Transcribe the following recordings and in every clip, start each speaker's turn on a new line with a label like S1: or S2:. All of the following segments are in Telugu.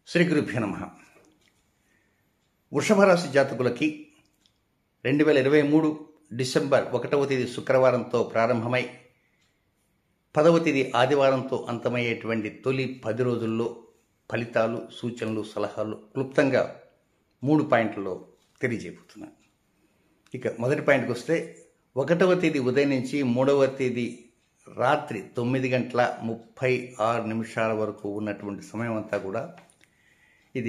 S1: శ్రీ గురుభ్యో నమ వృషభ రాశి జాతకులకి రెండు వేల ఇరవై మూడు డిసెంబర్ ఒకటవ తేదీ శుక్రవారంతో ప్రారంభమై పదవ తేదీ ఆదివారంతో అంతమయ్యేటువంటి తొలి పది రోజుల్లో ఫలితాలు సూచనలు సలహాలు క్లుప్తంగా మూడు పాయింట్లలో తెలియజేయబోతున్నాను ఇక మొదటి పాయింట్కి వస్తే ఒకటవ తేదీ ఉదయం నుంచి మూడవ తేదీ రాత్రి తొమ్మిది గంటల ముప్పై ఆరు నిమిషాల వరకు ఉన్నటువంటి సమయం అంతా కూడా ఇది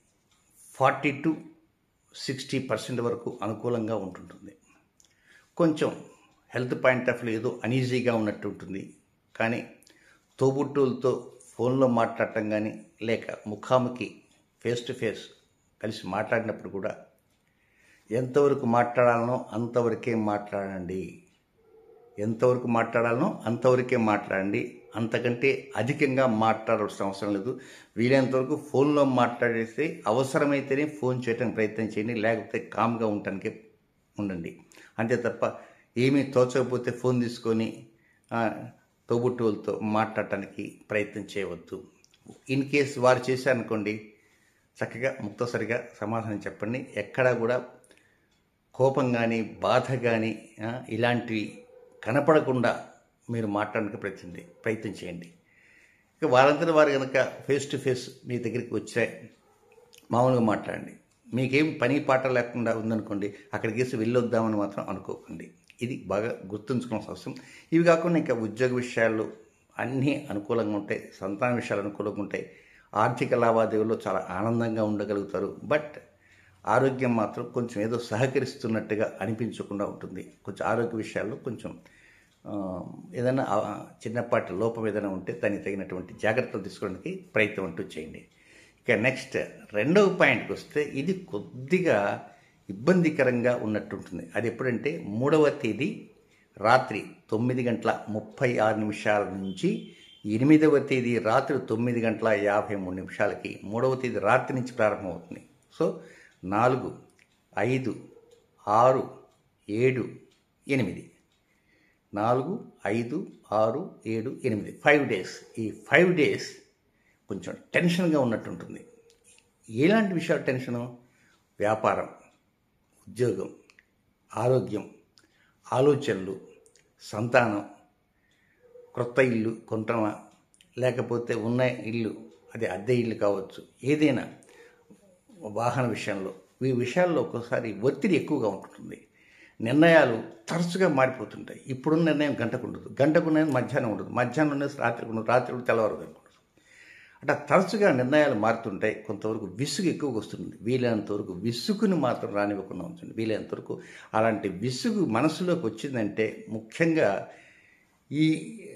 S1: ఫార్టీ టు సిక్స్టీ పర్సెంట్ వరకు అనుకూలంగా ఉంటుంటుంది కొంచెం హెల్త్ పాయింట్ ఆఫ్ వ్యూ ఏదో అనీజీగా ఉన్నట్టు ఉంటుంది కానీ తోబుట్టువులతో ఫోన్లో మాట్లాడటం కానీ లేక ముఖాముఖి ఫేస్ టు ఫేస్ కలిసి మాట్లాడినప్పుడు కూడా ఎంతవరకు మాట్లాడాలనో అంతవరకే మాట్లాడండి ఎంతవరకు మాట్లాడాలనో అంతవరకే మాట్లాడండి అంతకంటే అధికంగా మాట్లాడాల్సిన అవసరం లేదు వీలైనంతవరకు ఫోన్లో మాట్లాడేస్తే అవసరమైతేనే ఫోన్ చేయడానికి ప్రయత్నం చేయండి లేకపోతే కామ్గా ఉండటానికి ఉండండి అంతే తప్ప ఏమీ తోచకపోతే ఫోన్ తీసుకొని ఆ, తోబుట్టువులతో మాట్లాడటానికి ప్రయత్నం చేయవద్దు ఇన్ కేస్ వారు చేశారనుకోండి చక్కగా ముక్తసరిగా సమాధానం చెప్పండి ఎక్కడా కూడా కోపం కానీ బాధ కానీ ఇలాంటివి కనపడకుండా మీరు మాట్లాడడానికి ప్రయత్నం ప్రయత్నం చేయండి ఇక వారందరూ వారు కనుక ఫేస్ టు ఫేస్ మీ దగ్గరికి వచ్చాయి మామూలుగా మాట్లాడండి మీకేం పని పాట లేకుండా ఉందనుకోండి అక్కడికి వేసి వెళ్ళొద్దామని మాత్రం అనుకోకండి ఇది బాగా గుర్తుంచుకోవాల్సిన అవసరం ఇవి కాకుండా ఇంకా ఉద్యోగ విషయాలు అన్నీ అనుకూలంగా ఉంటాయి సంతాన విషయాలు అనుకూలంగా ఉంటాయి ఆర్థిక లావాదేవీల్లో చాలా ఆనందంగా ఉండగలుగుతారు బట్ ఆరోగ్యం మాత్రం కొంచెం ఏదో సహకరిస్తున్నట్టుగా అనిపించకుండా ఉంటుంది కొంచెం ఆరోగ్య విషయాల్లో కొంచెం ఆ, ఏదైనా ఆ, చిన్నపాటి లోపం ఏదైనా ఉంటే దానికి తగినటువంటి జాగ్రత్తలు తీసుకోవడానికి ప్రయత్నం అంటూ చేయండి ఇక నెక్స్ట్ రెండవ పాయింట్కి వస్తే ఇది కొద్దిగా ఇబ్బందికరంగా ఉన్నట్టుంటుంది అది ఎప్పుడంటే మూడవ తేదీ రాత్రి తొమ్మిది గంటల ముప్పై ఆరు నిమిషాల నుంచి ఎనిమిదవ తేదీ రాత్రి తొమ్మిది గంటల యాభై మూడు నిమిషాలకి మూడవ తేదీ రాత్రి నుంచి ప్రారంభమవుతుంది సో నాలుగు ఐదు ఆరు ఏడు ఎనిమిది నాలుగు ఐదు ఆరు ఏడు ఎనిమిది ఫైవ్ డేస్ ఈ ఫైవ్ డేస్ కొంచెం టెన్షన్గా ఉన్నట్టుంటుంది ఎలాంటి విషయాలు టెన్షను వ్యాపారం ఉద్యోగం ఆరోగ్యం ఆలోచనలు సంతానం క్రొత్త ఇల్లు కొంటామా లేకపోతే ఉన్న ఇల్లు అది అద్దె ఇల్లు కావచ్చు ఏదైనా వాహన విషయంలో ఈ విషయాల్లో ఒక్కోసారి ఒత్తిడి ఎక్కువగా ఉంటుంటుంది నిర్ణయాలు తరచుగా మారిపోతుంటాయి ఇప్పుడున్న నిర్ణయం గంటకు ఉండదు గంటకు ఉన్నది మధ్యాహ్నం ఉండదు మధ్యాహ్నం ఉన్నది రాత్రికి ఉండదు రాత్రి ఉండదు తెల్లవారు ఉండదు అట్లా తరచుగా నిర్ణయాలు మారుతుంటాయి కొంతవరకు విసుగు ఎక్కువగా వస్తుంది వీలైనంత వరకు విసుగుని మాత్రం రానివ్వకుండా ఉంచండి వీలైనంత వరకు అలాంటి విసుగు మనసులోకి వచ్చిందంటే ముఖ్యంగా ఈ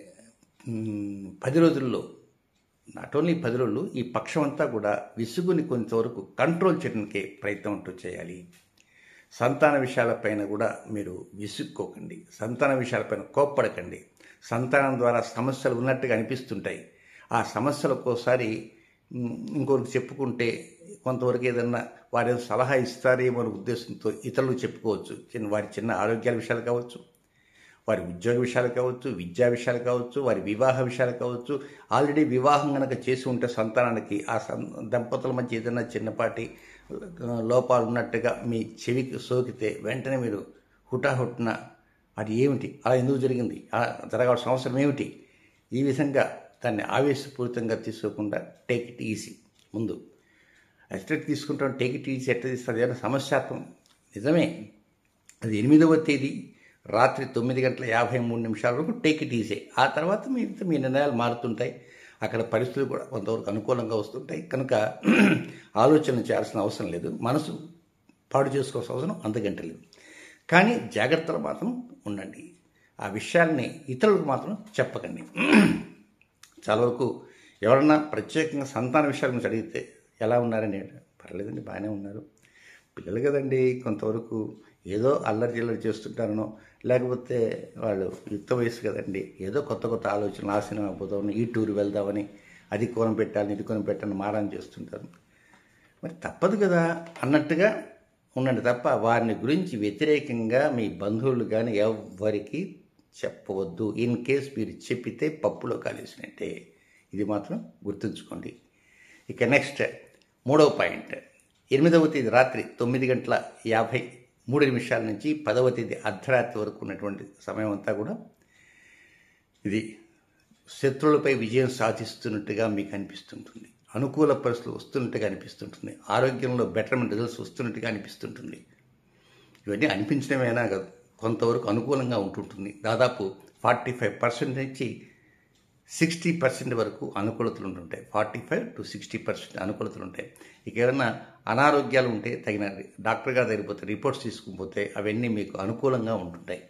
S1: మ్, పది రోజుల్లో నాట్ ఓన్లీ పది రోజులు ఈ పక్షం అంతా కూడా విసుగుని కొంతవరకు కంట్రోల్ చేయడానికి ప్రయత్నం అంటూ చేయాలి సంతాన విషయాలపైన కూడా మీరు విసుక్కోకండి సంతాన విషయాలపైన కోప్పడకండి సంతానం ద్వారా సమస్యలు ఉన్నట్టుగా అనిపిస్తుంటాయి ఆ సమస్యలు ఒక్కోసారి మ్, ఇంకొకరికి చెప్పుకుంటే కొంతవరకు ఏదన్నా వారి ఏదో సలహా ఇస్తారేమో అనే ఉద్దేశంతో ఇతరులకు చెప్పుకోవచ్చు చిన్న వారి చిన్న ఆరోగ్యాల విషయాలు కావచ్చు వారి ఉద్యోగ విషయాలు కావచ్చు విద్యా విషయాలు కావచ్చు వారి వివాహ విషయాలు కావచ్చు ఆల్రెడీ వివాహం కనుక చేసి ఉంటే సంతానానికి ఆ సం దంపతుల మధ్య ఏదైనా చిన్నపాటి ఆ, లోపాలు ఉన్నట్టుగా మీ చెవికి సోకితే వెంటనే మీరు హుటాహుట్న అది ఏమిటి అలా ఎందుకు జరిగింది అలా జరగాల్సిన అవసరం ఏమిటి ఈ విధంగా దాన్ని ఆవేశపూరితంగా తీసుకోకుండా టేక్ ఇట్ ఈజీ ముందు ఎట్లా తీసుకుంటాం టేక్ ఇట్ ఈజీ ఎట్లా తీస్తుంది ఏదైనా సమస్యాత్మకం నిజమే అది ఎనిమిదవ తేదీ రాత్రి తొమ్మిది గంటల యాభై మూడు నిమిషాల వరకు టేక్ ఇట్ ఈజీ ఆ తర్వాత మీ మీ నిర్ణయాలు మారుతుంటాయి అక్కడ పరిస్థితులు కూడా కొంతవరకు అనుకూలంగా వస్తుంటాయి కనుక ఆలోచన చేయాల్సిన అవసరం లేదు మనసు పాడు చేసుకోవాల్సిన అవసరం అంతకంటే లేదు కానీ జాగ్రత్తలు మాత్రం ఉండండి ఆ విషయాల్ని ఇతరులకు మాత్రం చెప్పకండి చాలా వరకు ఎవరన్నా ప్రత్యేకంగా సంతాన విషయాల గురించి అడిగితే ఎలా ఉన్నారని పర్లేదండి బాగానే ఉన్నారు పిల్లలు కదండి కొంతవరకు ఏదో అల్లరి చిల్లరి చేస్తుంటారనో లేకపోతే వాళ్ళు యుక్త వయసు కదండి ఏదో కొత్త కొత్త ఆలోచనలు ఆ సినిమా పోదామని ఈ టూర్ వెళ్దామని అది కోనం పెట్టాలని ఇది కోనం పెట్టాలని మారం చేస్తుంటారు మరి తప్పదు కదా అన్నట్టుగా ఉండండి తప్ప వారిని గురించి వ్యతిరేకంగా మీ బంధువులు కానీ ఎవ్వరికి చెప్పవద్దు ఇన్ కేస్ మీరు చెప్పితే పప్పులో కాలేసినట్టే ఇది మాత్రం గుర్తుంచుకోండి ఇక నెక్స్ట్ మూడవ పాయింట్ ఎనిమిదవ తేదీ రాత్రి తొమ్మిది గంటల యాభై మూడు నిమిషాల నుంచి పదవ తేదీ అర్ధరాత్రి వరకు ఉన్నటువంటి సమయం అంతా కూడా ఇది శత్రువులపై విజయం సాధిస్తున్నట్టుగా మీకు అనిపిస్తుంటుంది అనుకూల పరిస్థితులు వస్తున్నట్టుగా అనిపిస్తుంటుంది ఆరోగ్యంలో బెటర్మెంట్ రిజల్ట్స్ వస్తున్నట్టుగా అనిపిస్తుంటుంది ఇవన్నీ అనిపించడమేనా కాదు కొంతవరకు అనుకూలంగా ఉంటుంటుంది దాదాపు ఫార్టీ ఫైవ్ పర్సెంట్ నుంచి సిక్స్టీ పర్సెంట్ వరకు అనుకూలతలు ఉంటుంటాయి forty five to sixty percent అనుకూలతలు ఉంటాయి ఇక ఏదైనా అనారోగ్యాలు ఉంటే తగిన డాక్టర్ గారు దగ్గరిపోతే రిపోర్ట్స్ తీసుకుపోతే అవన్నీ మీకు అనుకూలంగా ఉంటుంటాయి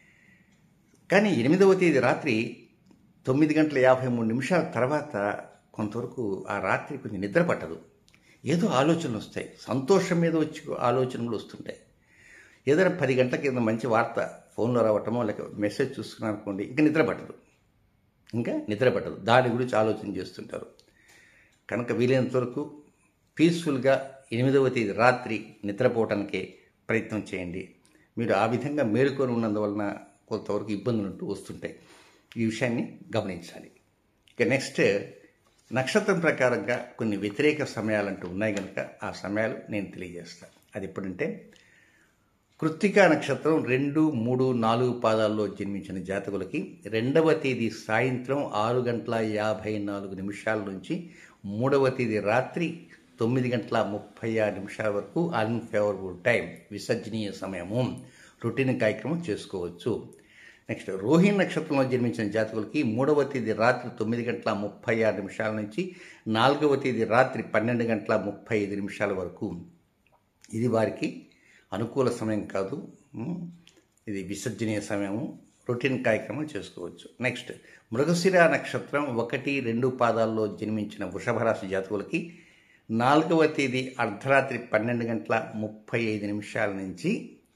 S1: కానీ ఎనిమిదవ తేదీ రాత్రి తొమ్మిది గంటల యాభై మూడు నిమిషాల తర్వాత కొంతవరకు ఆ రాత్రి కొంచెం నిద్ర పట్టదు ఏదో ఆలోచనలు వస్తాయి సంతోషం మీద వచ్చి ఆలోచనలు వస్తుంటాయి ఏదైనా పది గంటల కింద మంచి వార్త ఫోన్లో రావటమో లేక మెసేజ్ చూసుకున్నాను అనుకోండి ఇంకా నిద్ర పట్టదు ఇంకా నిద్ర పట్టదు దాని గురించి ఆలోచన చేస్తుంటారు కనుక వీలైనంత వరకు పీస్ఫుల్గా ఎనిమిదవ తేదీ రాత్రి నిద్రపోవటానికే ప్రయత్నం చేయండి మీరు ఆ విధంగా మేలుకొని ఉన్నందువలన కొంతవరకు ఇబ్బందులు ఉంటూ వస్తుంటాయి ఈ విషయాన్ని గమనించాలి ఇక నెక్స్ట్ నక్షత్రం ప్రకారంగా కొన్ని వ్యతిరేక సమయాలంటూ ఉన్నాయి కనుక ఆ సమయాలు నేను తెలియజేస్తాను అది ఎప్పుడంటే కృత్తికా నక్షత్రం రెండు మూడు నాలుగు పాదాల్లో జన్మించిన జాతకులకి రెండవ తేదీ సాయంత్రం ఆరు గంటల యాభై నాలుగు నిమిషాల నుంచి మూడవ తేదీ రాత్రి తొమ్మిది గంటల ముప్పై ఆరు నిమిషాల వరకు అన్ఫేవరబుల్ టైం విసర్జనీయ సమయము రొటీన్ కార్యక్రమం చేసుకోవచ్చు నెక్స్ట్ రోహిణి నక్షత్రంలో జన్మించిన జాతకులకి మూడవ తేదీ రాత్రి తొమ్మిది గంటల ముప్పై ఆరు నిమిషాల నుంచి నాలుగవ తేదీ రాత్రి పన్నెండు గంటల ముప్పై ఐదు నిమిషాల వరకు ఇది వారికి అనుకూల సమయం కాదు ఉమ్, ఇది విసర్జనీయ సమయము రొటీన్ కార్యక్రమం చేసుకోవచ్చు నెక్స్ట్ మృగశిర నక్షత్రం ఒకటి రెండు పాదాల్లో జన్మించిన వృషభ రాశి జాతకులకి నాలుగవ తేదీ అర్ధరాత్రి పన్నెండు గంటల ముప్పై ఐదు నిమిషాల నుంచి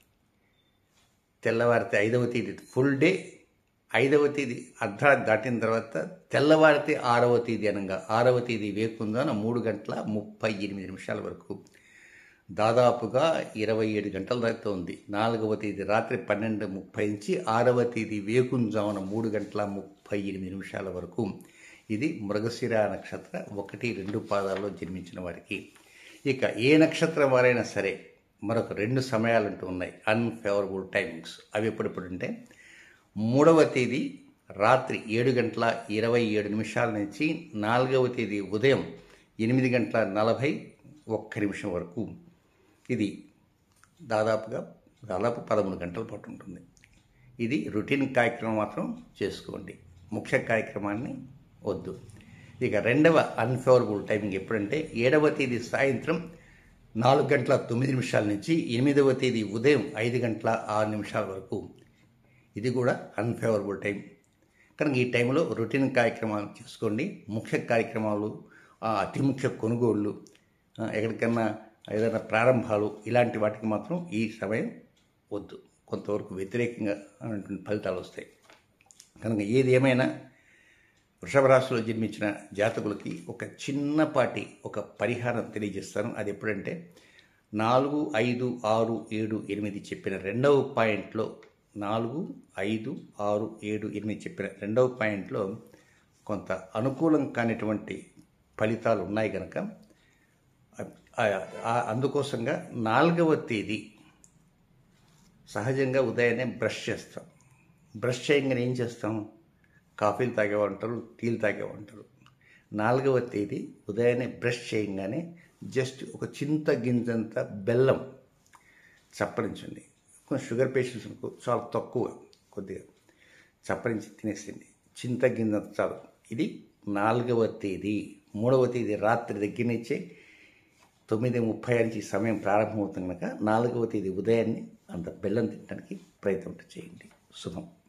S1: తెల్లవారితే ఐదవ తేదీ ఫుల్ డే ఐదవ తేదీ అర్ధరాత్రి దాటిన తర్వాత తెల్లవారితే ఆరవ తేదీ అనగా ఆరవ తేదీ వేకుందాన మూడు గంటల ముప్పై ఎనిమిది నిమిషాల వరకు దాదాపుగా ఇరవై ఏడు గంటల దాకా ఉంది నాలుగవ తేదీ రాత్రి పన్నెండు ముప్పై నుంచి ఆరవ తేదీ వేకుంజామున మూడు గంటల ముప్పై ఎనిమిది నిమిషాల వరకు ఇది మృగశిర నక్షత్ర ఒకటి రెండు పాదాల్లో జన్మించిన వారికి ఇక ఏ నక్షత్రం వారైనా సరే మరొక రెండు సమయాలంటూ ఉన్నాయి అన్ఫేవరబుల్ టైమింగ్స్ అవి ఎప్పుడెప్పుడంటే మూడవ తేదీ రాత్రి ఏడు గంటల ఇరవై ఏడు నిమిషాల నుంచి నాలుగవ తేదీ ఉదయం ఎనిమిది గంటల నలభై ఒక్క నిమిషం వరకు ఇది దాదాపుగా దాదాపు పదమూడు గంటల పాటు ఉంటుంది ఇది రొటీన్ కార్యక్రమం మాత్రం చేసుకోండి ముఖ్య కార్యక్రమాన్ని వద్దు ఇక రెండవ అన్ఫేవరబుల్ టైమింగ్ ఎప్పుడంటే ఏడవ తేదీ సాయంత్రం నాలుగు గంటల తొమ్మిది నిమిషాల నుంచి ఎనిమిదవ తేదీ ఉదయం ఐదు గంటల ఆరు నిమిషాల వరకు ఇది కూడా అన్ఫేవరబుల్ టైం కనుక ఈ టైంలో రొటీన్ కార్యక్రమాలు చేసుకోండి ముఖ్య కార్యక్రమాలు ఆ, అతి ముఖ్య కొనుగోళ్ళు ఆ, ఎక్కడికన్నా ఏదైనా ప్రారంభాలు ఇలాంటి వాటికి మాత్రం ఈ సమయం వద్దు కొంతవరకు వ్యతిరేకంగా అనేటువంటి ఫలితాలు వస్తాయి కనుక ఏది ఏమైనా వృషభ రాశిలో జన్మించిన జాతకులకి ఒక చిన్నపాటి ఒక పరిహారం తెలియజేస్తాను అది ఎప్పుడంటే నాలుగు ఐదు ఆరు ఏడు ఎనిమిది చెప్పిన రెండవ పాయింట్లో నాలుగు ఐదు ఆరు ఏడు ఎనిమిది చెప్పిన రెండవ పాయింట్లో కొంత అనుకూలం కానిటువంటి ఫలితాలు ఉన్నాయి కనుక ఆ- ఆ- అందుకోసంగా నాలుగవ తేదీ సహజంగా ఉదయాన్నే బ్రష్ చేస్తాం బ్రష్ చేయగానే ఏం చేస్తాం కాఫీలు తాగేవంటారు టీలు తాగేవంటారు నాలుగవ తేదీ ఉదయాన్నే బ్రష్ చేయగానే జస్ట్ ఒక చింత గింజంత బెల్లం చప్పరించండి కొంచెం షుగర్ పేషెంట్స్ అనుకో చాలా తక్కువ కొద్దిగా చప్పరించి తినేసింది చింత గింజంత చాలు ఇది నాలుగవ తేదీ మూడవ తేదీ రాత్రి దగ్గర నుంచే తొమ్మిది ముప్పై నుంచి సమయం ప్రారంభమవుతుంది కనుక నాలుగవ తేదీ ఉదయాన్నే అంత బెల్లం తినడానికి ప్రయత్నం చేయండి శుభం